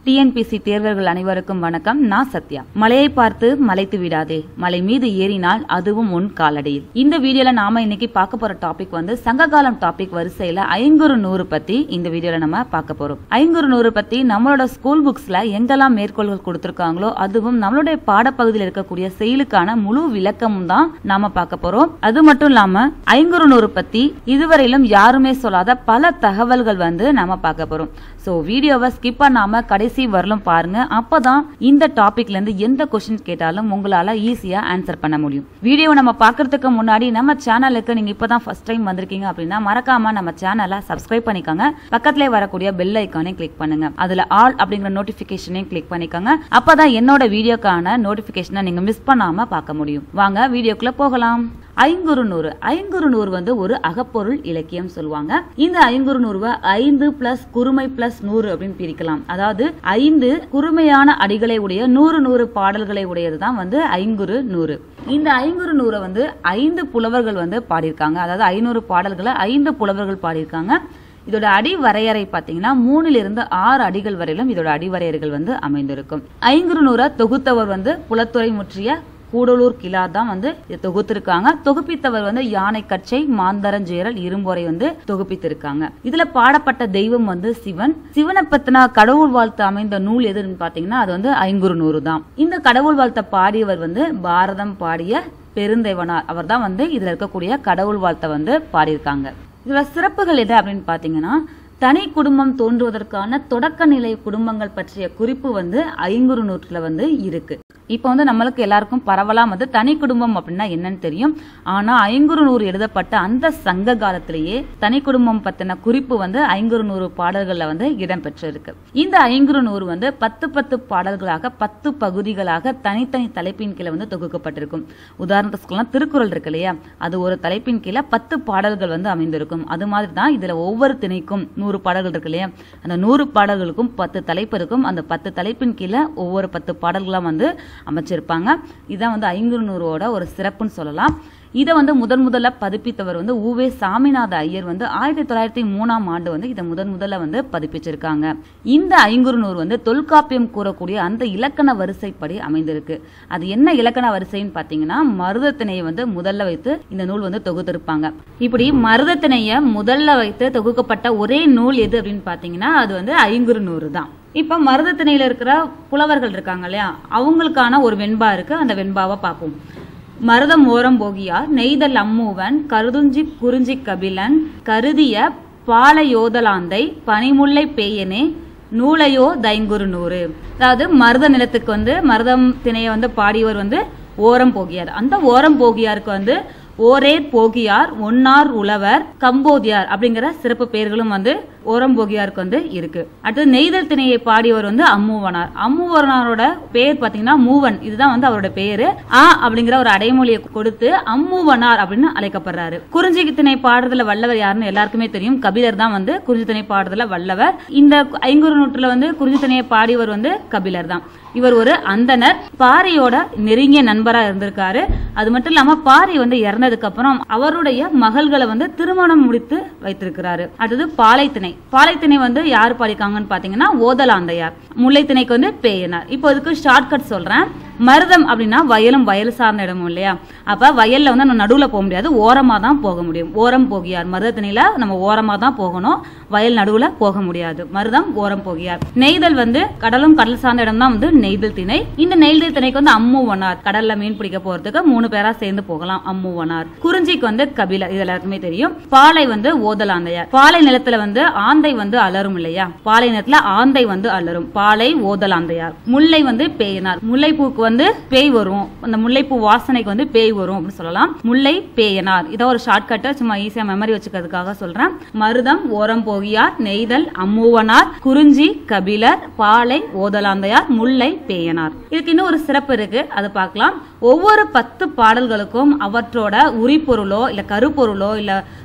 TNPSC தேர்வர்கள் அனைவருக்கும் வணக்கம் நான் சத்யா மலையை பார்த்து மலைத்து விடாதே மலை மீது ஏறினால் அதுவும் உன் காலடியில் இந்த வீடியோல நாம இன்னைக்கு பார்க்க போற டாபிக் வந்து சங்ககாலம் டாபிக் வரிசையில ஐங்குறு நூறு பத்தி இந்த வீடியோல நம்ம பார்க்க போறோம் ஐங்குறு நூறு பத்தி நம்மளோட ஸ்கூல் புக்ஸ்ல எங்கெல்லாம் மேற்கோள்கள் கொடுத்திருக்காங்களோ அதுவும் நம்மளுடைய பாடப்பகுதியில் இருக்கக்கூடிய செயலுக்கான முழு விளக்கமும் தான் நாம பார்க்க போறோம் அது மட்டும் இல்லாம ஐங்குறு நூறு பத்தி இதுவரையிலும் யாருமே சொல்லாத பல தகவல்கள் வந்து நாம பார்க்க போறோம் சோ வீடியோவை ஸ்கிப் பண்ணாம கடைசி வரலும் பாருங்க அப்பதான் இந்த டாபிக்ல இருந்து எந்த கொஸ்டின் கேட்டாலும் உங்களால ஈஸியா ஆன்சர் பண்ண முடியும் வீடியோவை நம்ம பார்க்கறதுக்கு முன்னாடி நம்ம சேனலுக்கு நீங்க இப்பதான் ஃபர்ஸ்ட் டைம் வந்திருக்கீங்க அப்படின்னா மறக்காம நம்ம சேனலை சப்ஸ்கிரைப் பண்ணிக்கோங்க பக்கத்திலே வரக்கூடிய பெல் ஐக்கானையும் கிளிக் பண்ணுங்க அதுல ஆல் அப்படிங்கிற நோட்டிபிகேஷனையும் கிளிக் பண்ணிக்கோங்க அப்பதான் என்னோட வீடியோக்கான நோட்டிபிகேஷனை நீங்க மிஸ் பண்ணாம பார்க்க முடியும் வாங்க வீடியோக்குள்ள போகலாம் ஐங்குறு நூறு ஐங்குறு நூறு வந்து ஒரு அகப்பொருள் இலக்கியம் சொல்லுவாங்க இந்த ஐங்குறு நூறுவை ஐந்து பிளஸ் குறுமை பிளஸ் நூறு அப்படின்னு பிரிக்கலாம் அதாவது ஐந்து குறுமையான அடிகளை உடைய நூறு நூறு பாடல்களை உடையது தான் வந்து ஐங்குறு நூறு இந்த ஐங்குறு நூறை வந்து ஐந்து புலவர்கள் வந்து பாடியிருக்காங்க அதாவது ஐநூறு பாடல்களை ஐந்து புலவர்கள் பாடியிருக்காங்க இதோட அடி வரையறை பார்த்தீங்கன்னா மூணுல இருந்து ஆறு அடிகள் வரையிலும் இதோட அடிவரையறைகள் வந்து அமைந்திருக்கும் ஐங்குறு நூறை தொகுத்தவர் வந்து புலத்துறை முற்றிய கூடலூர் கிலா தான் வந்து இதை தொகுத்திருக்காங்க தொகுப்பித்தவர் வந்து யானை கச்சை மாந்தரஞ்சேரல் இரும்பொறை வந்து தொகுப்பித்திருக்காங்க இதுல பாடப்பட்ட தெய்வம் வந்து சிவன் சிவனை பத்தின கடவுள் வாழ்த்து அமைந்த நூல் எதுன்னு பாத்தீங்கன்னா அது வந்து ஐங்குறு நூறு தான் இந்த கடவுள் வாழ்த்த பாடியவர் வந்து பாரதம் பாடிய பெருந்தேவனார் அவர் தான் வந்து இதுல இருக்கக்கூடிய கடவுள் வாழ்த்தை வந்து பாடியிருக்காங்க இதுல சிறப்புகள் எது அப்படின்னு பாத்தீங்கன்னா தனி குடும்பம் தோன்றுவதற்கான தொடக்க நிலை குடும்பங்கள் பற்றிய குறிப்பு வந்து ஐங்குறு நூற்றுல வந்து இருக்கு இப்போ வந்து நம்மளுக்கு எல்லாருக்கும் பரவலா வந்து தனி குடும்பம் அப்படின்னா என்னன்னு தெரியும் ஆனா ஐங்குறு நூறு எழுதப்பட்ட அந்த சங்க காலத்திலேயே தனி குடும்பம் பத்தின குறிப்பு வந்து ஐங்குறு நூறு பாடல்கள்ல வந்து இடம்பெற்றிருக்கு இந்த ஐங்குறு நூறு வந்து பத்து பத்து பாடல்களாக பத்து பகுதிகளாக தனித்தனி தலைப்பின் கீழே வந்து தொகுக்கப்பட்டிருக்கும் உதாரணத்துக்கு சொல்லலாம் திருக்குறள் இருக்கு இல்லையா அது ஒரு தலைப்பின் கீழே பத்து பாடல்கள் வந்து அமைந்திருக்கும் அது மாதிரி தான் இதுல ஒவ்வொரு திணைக்கும் நூறு பாடல்கள் இருக்கு இல்லையா அந்த நூறு பாடல்களுக்கும் பத்து தலைப்பு இருக்கும் அந்த பத்து தலைப்பின் கீழே ஒவ்வொரு பத்து பாடல்களா வந்து அமைச்சிருப்பாங்க இதான் வந்து ஐங்குறு நூறோட ஒரு சிறப்புன்னு சொல்லலாம் இதை வந்து முதன் முதல்ல பதிப்பித்தவர் வந்து உவே சாமிநாத ஐயர் வந்து ஆயிரத்தி தொள்ளாயிரத்தி மூணாம் ஆண்டு வந்து இதை முதன் முதல்ல வந்து பதிப்பிச்சிருக்காங்க இந்த ஐங்குறு நூறு வந்து தொல்காப்பியம் கூறக்கூடிய அந்த இலக்கண வரிசைப்படி அமைந்திருக்கு அது என்ன இலக்கண வரிசைன்னு பாத்தீங்கன்னா மருதத்திணையை வந்து முதல்ல வைத்து இந்த நூல் வந்து தொகுத்திருப்பாங்க இப்படி மருதத்திணைய முதல்ல வைத்து தொகுக்கப்பட்ட ஒரே நூல் எது அப்படின்னு பாத்தீங்கன்னா அது வந்து ஐங்குறு நூறு தான் இப்ப மருதத்திணையில இருக்கிற புலவர்கள் இருக்காங்க இல்லையா அவங்களுக்கான ஒரு வெண்பா இருக்கு அந்த வெண்பாவை பார்ப்போம் மருதம் ஓரம் போகியார் நெய்தல் அம்மூவன் கருதுஞ்சி குறிஞ்சி கபிலன் கருதிய பாலையோதலாந்தை பனிமுல்லை பேயனே நூலையோ தைங்குறு நூறு அதாவது மருத நிலத்துக்கு வந்து மருதம் திணையை வந்து பாடியவர் வந்து ஓரம் போகியார் அந்த ஓரம் போகியாருக்கு வந்து ஓரேர் போகியார் ஒன்னார் உழவர் கம்போதியார் அப்படிங்கிற சிறப்பு பெயர்களும் வந்து ஓரம்போகியாருக்கு வந்து இருக்கு அடுத்து நெய்தல் திணையை பாடியவர் வந்து அம்மூவனார் அம்மூவனாரோட பேர் பாத்தீங்கன்னா மூவன் இதுதான் வந்து அவரோட பேரு ஆ அப்படிங்கிற ஒரு அடைமொழியை கொடுத்து அம்மூவனார் அப்படின்னு அழைக்கப்படுறாரு குறிஞ்சி திணை பாடுறதுல வல்லவர் யாருன்னு எல்லாருக்குமே தெரியும் கபிலர் தான் வந்து குறிஞ்சி திணை பாடுறதுல வல்லவர் இந்த ஐங்குறு நூற்றுல வந்து குறிஞ்சி திணையை பாடியவர் வந்து கபிலர் தான் இவர் ஒரு அந்தனர் பாரியோட நெருங்கிய நண்பரா இருந்திருக்காரு அது மட்டும் இல்லாம பாரி வந்து இறந்ததுக்கு அப்புறம் அவருடைய மகள்களை வந்து திருமணம் முடித்து வைத்திருக்கிறாரு அடுத்தது பாலைத்திணை பாலைத்திணை வந்து யார் பாடிக்காங்கன்னு பாத்தீங்கன்னா ஓதலாந்தையார் முல்லைத்திணைக்கு வந்து பேயனார் இப்போ இதுக்கு ஷார்ட்கட் சொல்றேன் மருதம் அப்படின்னா வயலும் வயல் சார்ந்த இடமும் இல்லையா அப்ப வயல்ல வந்து நம்ம நடுவுல போக முடியாது ஓரமா தான் போக முடியும் ஓரம் போகியார் மருதத்திணையில நம்ம ஓரமா தான் போகணும் வயல் நடுவுல போக முடியாது மருதம் ஓரம் போகியார் நெய்தல் வந்து கடலும் கடல் சார்ந்த இடம் தான் வந்து நெய்தல் திணை இந்த நெய்தல் திணைக்கு வந்து அம்முவனார் கடல்ல மீன் பிடிக்க போறதுக்கு மூணு பேரா சேர்ந்து போகலாம் அம்முவனார் குறிஞ்சிக்கு வந்து கபிலர் இது எல்லாருக்குமே தெரியும் பாலை வந்து ஓதலாந்தையார் பாலை நிலத்துல வந்து ஆந்தை வந்து அலரும் இல்லையா பாலை நிலத்துல ஆந்தை வந்து அலரும் பாலை ஓதலாந்தையார் முல்லை வந்து பேயனார் முல்லைப்பூக்கு வந்து பேய் வரும் அந்த முல்லைப்பூ வாசனைக்கு வந்து பேய் வரும் அப்படின்னு சொல்லலாம் முல்லை பேயனார் இதை ஒரு ஷார்ட்கட்டை சும்மா ஈஸியா மெமரி வச்சுக்கிறதுக்காக சொல்றேன் மருதம் ஓரம் போகியார் நெய்தல் அம்மூவனார் குறிஞ்சி கபிலர் பாலை ஓதலாந்தையார் முல்லை பேயனார் இதுக்கு இன்னும் ஒரு சிறப்பு இருக்கு அது பார்க்கலாம் ஒவ்வொரு பத்து பாடல்களுக்கும் அவற்றோட உரிப்பொருளோ இல்ல கருப்பொருளோ இல்ல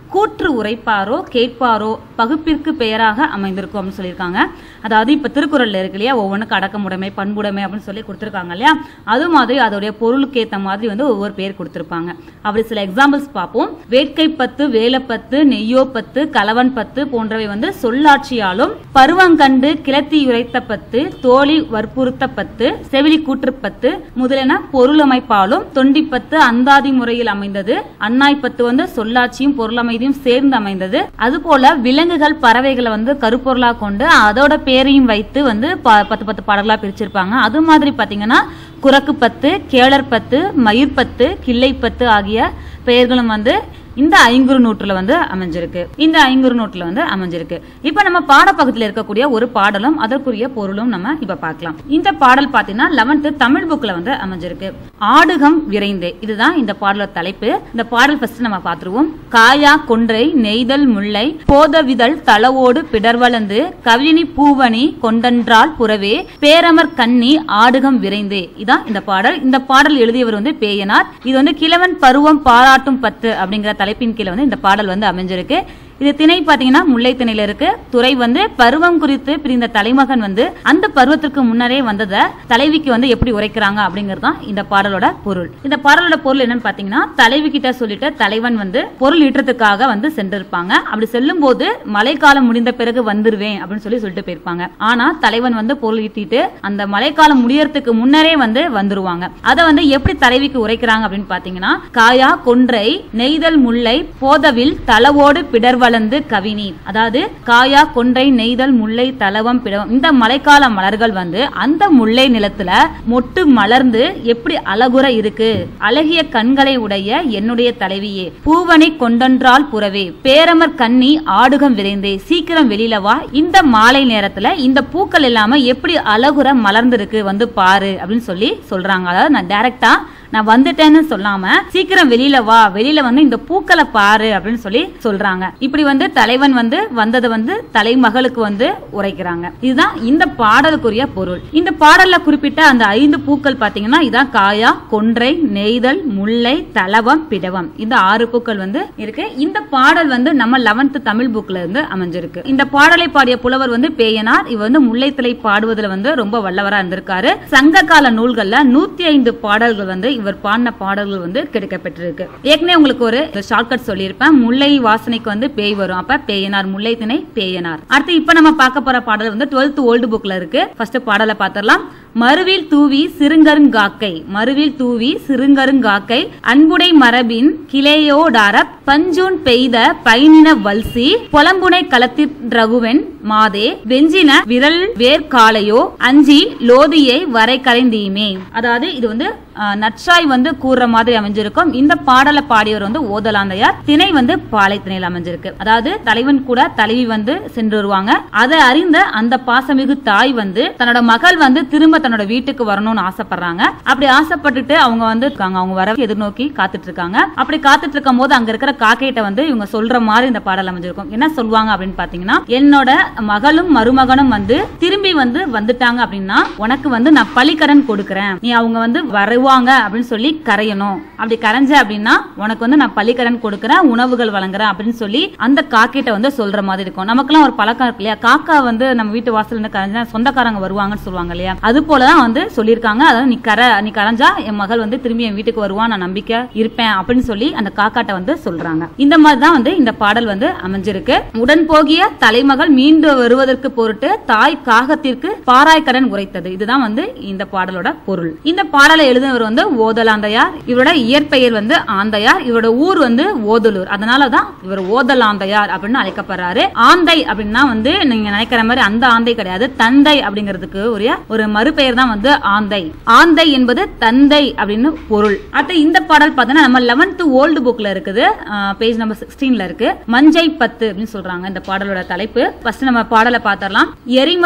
கூற்று உரைப்பாரோ கேட்பாரோ பகுப்பிற்கு பெயராக அமைந்திருக்கும் அப்படின்னு சொல்லியிருக்காங்க அதாவது இப்ப திருக்குறள்ல இருக்கு இல்லையா ஒவ்வொன்றுக்கு அடக்கமுடைமை பண்புடைமை அப்படின்னு சொல்லி கொடுத்துருக்காங்க இல்லையா அது மாதிரி அதோடைய பொருளுக்கு ஏத்த மாதிரி வந்து ஒவ்வொரு பேர் கொடுத்துருப்பாங்க அப்படி சில எக்ஸாம்பிள்ஸ் பார்ப்போம் வேட்கை பத்து வேலப்பத்து நெய்யோ பத்து கலவன் பத்து போன்றவை வந்து சொல்லாட்சியாலும் பருவங்கண்டு கிளத்தி உரைத்த பத்து தோழி வற்புறுத்த பத்து செவிலி கூற்றுப்பத்து முதலென பொருளமைப்பாலும் தொண்டிப்பத்து அந்தாதி முறையில் அமைந்தது அன்னாய்ப்பத்து வந்து சொல்லாட்சியும் பொருளமைதியும் சேர்ந்து அமைந்தது அதுபோல விலங்குகள் பறவைகளை வந்து கருப்பொருளா கொண்டு அதோட பேரையும் வைத்து வந்து ப- பத்து பத்து பாடல்களா பிரிச்சிருப்பாங்க அது மாதிரி பாத்தீங்கன்னா குரக்கு பத்து கேளர் பத்து மயிர் பத்து கிள்ளை பத்து ஆகிய பெயர்களும் வந்து இந்த ஐங்குறு நூற்றுல வந்து அமைஞ்சிருக்கு இந்த ஐங்குறு நூற்றுல வந்து அமைஞ்சிருக்கு இப்ப நம்ம பாடப்பகுதியில் இருக்கக்கூடிய ஒரு பாடலும் அதற்குரிய பொருளும் நம்ம இப்ப பார்க்கலாம் இந்த பாடல் பாத்தீங்கன்னா லெவன்த் தமிழ் புக்ல வந்து அமைஞ்சிருக்கு ஆடுகம் விரைந்தே இதுதான் இந்த பாடலோட தலைப்பு இந்த பாடல் ஃபர்ஸ்ட் நம்ம பார்த்துருவோம் காயா கொன்றை நெய்தல் முல்லை போதவிதழ் தளவோடு பிடர்வளந்து கவினி பூவணி கொண்டன்றால் புறவே பேரமர் கண்ணி ஆடுகம் விரைந்தே இதான் இந்த பாடல் இந்த பாடல் எழுதியவர் வந்து பேயனார் இது வந்து கிழவன் பருவம் பாராட்டும் பத்து அப்படிங்கிற தலைப்பின் கீழே வந்து இந்த பாடல் வந்து அமைஞ்சிருக்கு இது திணை பாத்தீங்கன்னா முல்லை திணையில இருக்கு துறை வந்து பருவம் குறித்து பிரிந்த தலைமகன் வந்து அந்த பருவத்திற்கு முன்னரே வந்ததை தலைவிக்கு வந்து எப்படி உரைக்கிறாங்க அப்படிங்கிறது தான் இந்த பாடலோட பொருள் இந்த பாடலோட பொருள் என்னன்னு பாத்தீங்கன்னா தலைவி கிட்ட சொல்லிட்டு தலைவன் வந்து பொருள் ஈற்றத்துக்காக வந்து சென்றிருப்பாங்க அப்படி செல்லும் போது மழைக்காலம் முடிந்த பிறகு வந்துருவேன் அப்படின்னு சொல்லி சொல்லிட்டு போயிருப்பாங்க ஆனா தலைவன் வந்து பொருள் ஈட்டிட்டு அந்த மழைக்காலம் முடியறதுக்கு முன்னரே வந்து வந்துருவாங்க அதை வந்து எப்படி தலைவிக்கு உரைக்கிறாங்க அப்படின்னு பாத்தீங்கன்னா காயா கொன்றை நெய்தல் முல்லை போதவில் தளவோடு பிடர்வளந்து கவினி அதாவது காயா கொன்றை நெய்தல் முல்லை தளவம் பிடவம் இந்த மழைக்கால மலர்கள் வந்து அந்த முல்லை நிலத்துல மொட்டு மலர்ந்து எப்படி அழகுற இருக்கு அழகிய கண்களை உடைய என்னுடைய தலைவியே பூவனை கொண்டன்றால் புறவே பேரமர் கண்ணி ஆடுகம் விரைந்தே சீக்கிரம் வெளியில வா இந்த மாலை நேரத்துல இந்த பூக்கள் இல்லாம எப்படி அழகுற மலர்ந்திருக்கு வந்து பாரு அப்படின்னு சொல்லி சொல்றாங்க அதாவது நான் டைரக்டா நான் வந்துட்டேன்னு சொல்லாம சீக்கிரம் வெளியில வா வெளியில வந்து இந்த பூக்களை பாரு அப்படின்னு சொல்லி சொல்றாங்க இப்படி வந்து தலைவன் வந்து வந்ததை வந்து தலைமகளுக்கு வந்து உரைக்கிறாங்க இதுதான் இந்த பாடலுக்குரிய பொருள் இந்த பாடல்ல குறிப்பிட்ட அந்த ஐந்து பூக்கள் பாத்தீங்கன்னா இதான் காயா கொன்றை நெய்தல் முல்லை தலவம் பிடவம் இந்த ஆறு பூக்கள் வந்து இருக்கு இந்த பாடல் வந்து நம்ம லெவன்த் தமிழ் புக்ல இருந்து அமைஞ்சிருக்கு இந்த பாடலை பாடிய புலவர் வந்து பேயனார் இவர் வந்து முல்லைத்தலை பாடுவதுல வந்து ரொம்ப வல்லவரா இருந்திருக்காரு சங்க கால நூல்கள்ல நூத்தி ஐந்து பாடல்கள் வந்து இவர் பாடின பாடல்கள் வந்து கிடைக்கப்பட்டிருக்கு ஏற்கனவே உங்களுக்கு ஒரு ஷார்ட்கட் சொல்லியிருப்பேன் முல்லை வாசனைக்கு வந்து பேய் வரும் அப்ப பேயனார் முல்லை திணை பேயனார் அடுத்து இப்ப நம்ம பார்க்க போற பாடல் வந்து டுவெல்த் ஓல்டு புக்ல இருக்கு ஃபர்ஸ்ட் பாடலை பார்த்திடலாம் மறுவில் தூவி சிறுங்கருங்காக்கை மறுவில் தூவி சிறுங்கருங்காக்கை அன்புடை மரபின் கிளையோடார பஞ்சூன் பெய்த பைனின வல்சி பொலம்புனை களத்திற் ரகுவன் மாதே வெஞ்சின விரல் வேர்காலையோ அஞ்சி லோதியை வரை கரைந்தீமே அதாவது இது வந்து அஹ், நற்றாய் வந்து கூறுற மாதிரி அமைஞ்சிருக்கும் இந்த பாடலை பாடியவர் வந்து ஓதலாந்தையார் திணை வந்து பாலை திணையில் அமைஞ்சிருக்கு அதாவது தலைவன் கூட தலைவி வந்து சென்று வருவாங்க அதை அறிந்த அந்த பாசமிகு தாய் வந்து தன்னோட மகள் வந்து திரும்ப தன்னோட வீட்டுக்கு வரணும்னு ஆசைப்படுறாங்க அப்படி ஆசைப்பட்டுட்டு அவங்க வந்து இருக்காங்க அவங்க வர எதிர்நோக்கி காத்துட்டு இருக்காங்க அப்படி காத்துட்டு இருக்கும் போது அங்க இருக்கிற காக்கைட்ட வந்து இவங்க சொல்ற மாதிரி இந்த பாடல் அமைஞ்சிருக்கும் என்ன சொல்லுவாங்க அப்படின்னு பாத்தீங்கன்னா என்னோட மகளும் மருமகனும் வந்து திரும்பி வந்து வந்துட்டாங்க அப்படின்னா உனக்கு வந்து நான் பலிக்கடன் கொடுக்கறேன் நீ அவங்க வந்து வருவாங்க அப்படின்னு சொல்லி கரையணும் அப்படி கரைஞ்ச அப்படின்னா உனக்கு வந்து நான் பலிக்கடன் கொடுக்கறேன் உணவுகள் வழங்குறேன் அப்படின்னு சொல்லி அந்த காக்கிட்ட வந்து சொல்ற மாதிரி இருக்கும் நமக்கெல்லாம் ஒரு பழக்கம் இருக்கு இல்லையா காக்கா வந்து நம்ம வீட்டு வாசல்ல இருந்து கரைஞ்சா சொந்தக்காரங்க வருவாங்கன்னு சொல்லுவாங்க இல்லையா அது போலதான் வந்து சொல்லியிருக்காங்க அதாவது நீ கரை நீ கரைஞ்சா என் மகள் வந்து திரும்பி என் வீட்டுக்கு வருவான் நான் நம்பிக்கை இருப்பேன் அப்படின்னு சொல்லி அந்த காக்காட்ட வந்து சொல்றாங்க இந்த மாதிரி தான் வந்து இந்த பாடல் வந்து அமைஞ்சிருக்கு உடன் போகிய தலைமகள் மீண்டு வருவதற்கு பொருட்டு தாய் காகத்திற்கு பாராய் கடன் உரைத்தது இதுதான் வந்து இந்த பாடலோட பொருள் இந்த பாடலை எழுதினவர் வந்து ஓதலாந்தையார் இவரோட இயற்பெயர் வந்து ஆந்தையார் இவரோட ஊர் வந்து ஓதலூர் அதனாலதான் இவர் ஓதலாந்தையார் அப்படின்னு அழைக்கப்படுறாரு ஆந்தை அப்படின்னா வந்து நீங்க நினைக்கிற மாதிரி அந்த ஆந்தை கிடையாது தந்தை அப்படிங்கிறதுக்கு உரிய ஒரு மறுபெயர் தான் வந்து ஆந்தை ஆந்தை என்பது தந்தை அப்படின்னு பொருள் அடுத்து இந்த பாடல் பார்த்தீங்கன்னா நம்ம லெவன்த் ஓல்டு புக்ல இருக்குது பேஜ் நம்பர் சிக்ஸ்டீன்ல இருக்கு மஞ்சை பத்து அப்படின்னு சொல்றாங்க இந்த பாடலோட தலைப்பு ஃபர்ஸ்ட் நம்ம பாடலை பார்த்தரலாம் எரிமருள் வே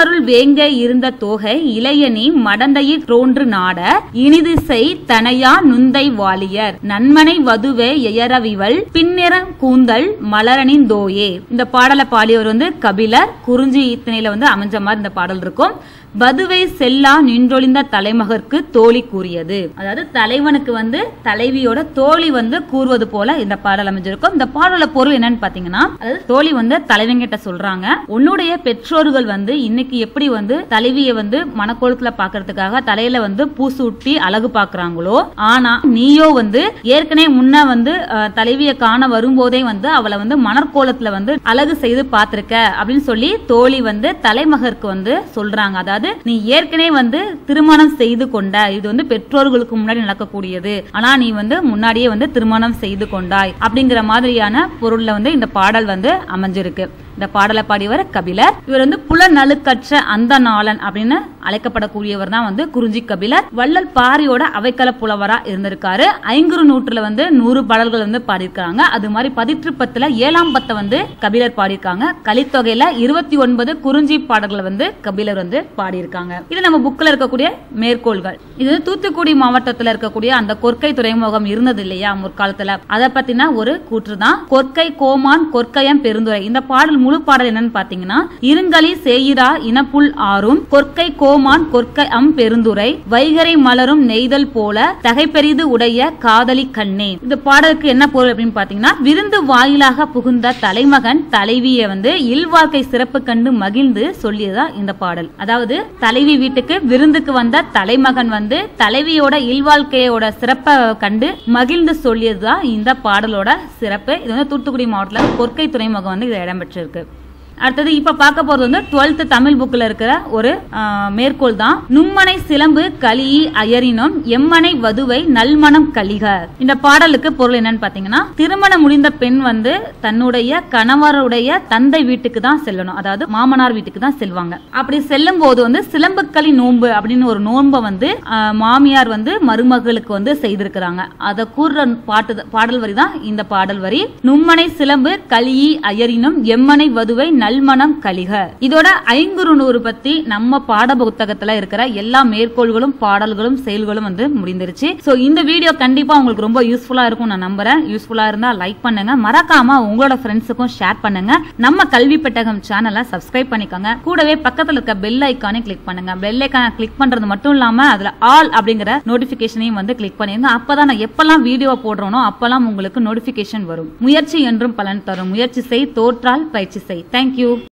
வேங்க இருந்த தோகை இளையனி மடந்தையில் தோன்று நாட இனிது செய் தனையா நுந்தை வாலியர் நன்மனை வதுவே எயரவிவள் பின்னிற கூந்தல் மலரனின் தோயே இந்த பாடலை பாடியவர் வந்து கபிலர் குறிஞ்சி இத்தனையில வந்து அமைஞ்ச மாதிரி இந்த பாடல் இருக்கும் வதுவை செல்லா நின்றொழிந்த தலைமகற்கு தோழி கூறியது அதாவது தலைவனுக்கு வந்து தலைவியோட தோழி வந்து கூறுவது போல இந்த பாடல் அமைஞ்சிருக்கும் இந்த பாடல பொருள் என்னன்னு பாத்தீங்கன்னா அதாவது தோழி வந்து தலைவங்கிட்ட சொல்றாங்க உன்னுடைய பெற்றோர்கள் வந்து இன்னைக்கு எப்படி வந்து தலைவியை வந்து மனக்கோலத்துல பாக்குறதுக்காக தலையில வந்து பூசூட்டி அழகு பாக்குறாங்களோ ஆனா நீயோ வந்து ஏற்கனவே முன்ன வந்து அஹ், தலைவியை காண வரும்போதே வந்து அவளை வந்து மணற்கோலத்துல வந்து அழகு செய்து பார்த்திருக்க அப்படின்னு சொல்லி தோழி வந்து தலைமகருக்கு வந்து சொல்றாங்க அதாவது நீ ஏற்கனவே வந்து திருமணம் செய்து கொண்ட இது வந்து பெற்றோர்களுக்கு முன்னாடி நடக்கக்கூடியது ஆனா நீ வந்து முன்னாடியே வந்து திருமணம் செய்து கொண்டாய் அப்படிங்கிற மாதிரியான பொருள்ல வந்து இந்த பாடல் வந்து அமைஞ்சிருக்கு இந்த பாடலை பாடியவர் கபிலர் இவர் வந்து புலநலுக்கற்ற அந்த நாளன் அப்படின்னு அழைக்கப்படக்கூடியவர் தான் வந்து குறிஞ்சி கபிலர் வள்ளல் பாரியோட அவைக்கள புலவரா இருந்திருக்காரு ஐங்குறு நூற்றுல வந்து நூறு பாடல்கள் வந்து பாடியிருக்காங்க அது மாதிரி பதிற்றுப்பத்துல ஏழாம் பத்தை வந்து கபிலர் பாடியிருக்காங்க கலித்தொகையில இருபத்தி ஒன்பது குறிஞ்சி பாடல்களை வந்து கபிலர் வந்து பாடியிருக்காங்க இது நம்ம புக்ல இருக்கக்கூடிய மேற்கோள்கள் இது வந்து தூத்துக்குடி மாவட்டத்துல இருக்கக்கூடிய அந்த கொற்கை துறைமுகம் இருந்தது இல்லையா முற்காலத்துல அதை பத்தின ஒரு கூற்று தான் கொற்கை கோமான் கொற்கையம் பெருந்துரை இந்த பாடல் முழு பாடல் என்னன்னு பாத்தீங்கன்னா இருங்களி சேயிரா இனப்புல் ஆறும் கொற்கை கோமான் கொற்கை அம் பெருந்துரை வைகரை மலரும் நெய்தல் போல தகைப்பெரிது உடைய காதலி கண்ணே இந்த பாடலுக்கு என்ன பொருள் அப்படின்னு பாத்தீங்கன்னா விருந்து வாயிலாக புகுந்த தலைமகன் தலைவியை வந்து இல்வாழ்க்கை சிறப்பு கண்டு மகிழ்ந்து சொல்லியதா இந்த பாடல் அதாவது தலைவி வீட்டுக்கு விருந்துக்கு வந்த தலைமகன் வந்து தலைவியோட இல்வாழ்க்கையோட சிறப்பை கண்டு மகிழ்ந்து சொல்லியதுதான் இந்த பாடலோட சிறப்பு இது வந்து தூத்துக்குடி மாவட்டத்தில் கொற்கை துறைமுகம் வந்து இது இடம்பெற்றிருக்கு அடுத்தது இப்ப பார்க்க போறது வந்து 12th தமிழ் புக்ல இருக்கிற ஒரு ஆஹ், மேற்கோள் தான் நும்மனை சிலம்பு களி அயரினும் எம்மனை வதுவை நல்மணம் கலிக இந்த பாடலுக்கு பொருள் என்னன்னு பாத்தீங்கன்னா திருமணம் முடிந்த பெண் வந்து தன்னுடைய கணவருடைய தந்தை வீட்டுக்கு தான் செல்லணும் அதாவது மாமனார் வீட்டுக்கு தான் செல்வாங்க அப்படி செல்லும் போது வந்து சிலம்புக்களி நோன்பு அப்படின்னு ஒரு நோன்பை வந்து ஆஹ், மாமியார் வந்து மருமகளுக்கு வந்து செய்திருக்கிறாங்க அதை கூறுற பாட்டு பாடல் வரி தான் இந்த பாடல் வரி நும்மனை சிலம்பு களியி அயரினும் எம்மனை வதுவை நல்மணம் கலிக இதோட ஐங்குறு நூறு பத்தி நம்ம பாட புத்தகத்துல இருக்கிற எல்லா மேற்கோள்களும் பாடல்களும் செயல்களும் வந்து முடிந்துருச்சு சோ இந்த வீடியோ கண்டிப்பா உங்களுக்கு ரொம்ப யூஸ்ஃபுல்லா இருக்கும் நான் நம்புறேன் யூஸ்ஃபுல்லா இருந்தா லைக் பண்ணுங்க மறக்காம உங்களோட ஃப்ரெண்ட்ஸுக்கும் ஷேர் பண்ணுங்க நம்ம கல்வி பெட்டகம் சேனலை சப்ஸ்கிரைப் பண்ணிக்கோங்க கூடவே பக்கத்துல இருக்க பெல் ஐக்கானே கிளிக் பண்ணுங்க பெல் ஐக்கானை கிளிக் பண்றது மட்டும் இல்லாம அதுல ஆல் அப்படிங்கிற நோட்டிபிகேஷனையும் வந்து கிளிக் பண்ணிருங்க அப்பதான் நான் எப்பெல்லாம் வீடியோ போடுறோனோ அப்பெல்லாம் உங்களுக்கு நோட்டிபிகேஷன் வரும் முயற்சி என்றும் பலன் தரும் முயற்சி செய் தோற்றால் பயிற்சி செய் தேங்க்யூ